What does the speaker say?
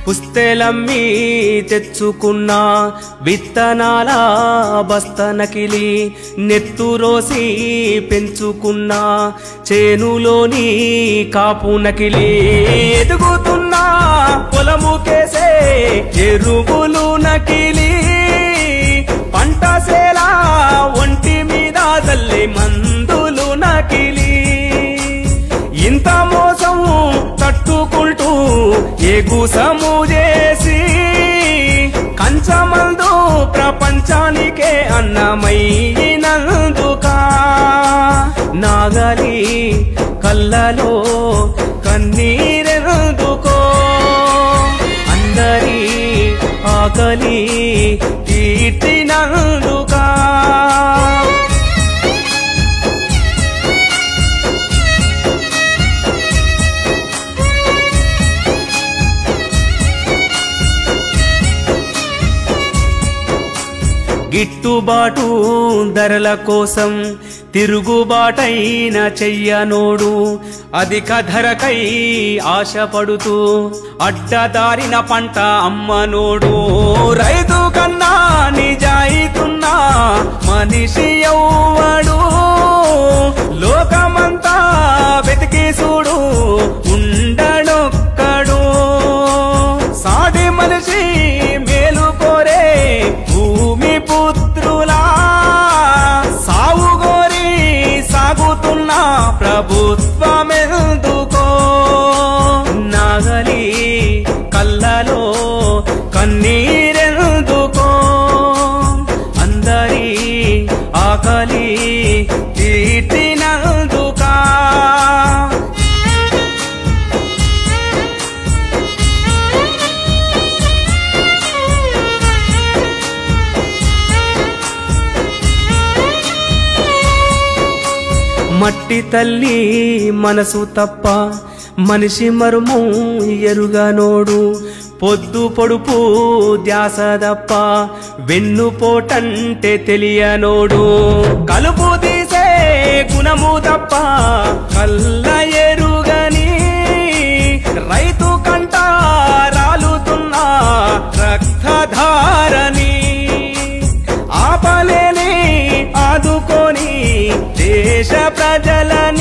పుస్తెలమ్మి తెచ్చుకున్న విత్తనాల బస్తనకిలి నెత్తురోసి పెంచుకున్న చేనులోని కాపు నకిలి ఎదుగుతున్న పొలము కేసే ఎరువులు నకిలి పంట సేలా ఒంటి మీద తల్లి మందులు నకిలి ఇంత మోసం తట్టుకుంటూ ఎగుసము చేసి కంచమందు ప్రపంచానికే అన్నమైనందుక నాగలి కళ్ళలో కన్నీరెందుకో అందరి ఆకలి తీర్చినందుకా గిట్టుబాటు ధరల కోసం తిరుగుబాటైన చెయ్యనోడు అధిక ధరకై ఆశపడుతూ అడ్డదారిన పంట అమ్మనోడు రైతు కన్నా నిజాయితున్నా మనిషి ఎవ్వడు లోకమంతా వెతికి చూడు ఉండడొక్కడు సాటి మనిషి మేలు కోరే భూమి పుత్రులా సాగు గోరి సాగుతున్న ప్రభుత్వమెందుకో నాగలి కళ్ళలో కన్నీరెందుకో అందరి ఆకలి తీర్చినందుకా మట్టి తల్లి మనసు తప్ప మనిషి మరుము ఎరుగనోడు పొద్దు పొడుపు ధ్యాస తప్ప వెన్నుపోటంటే తెలియనోడు కలుపు తీసే గుణము తప్ప కళ్ళ ఎరుగని రైతు కంట రాలుతున్న రక్తధారని ఆపలేని ఆదుకొని దేశ ప్రజలని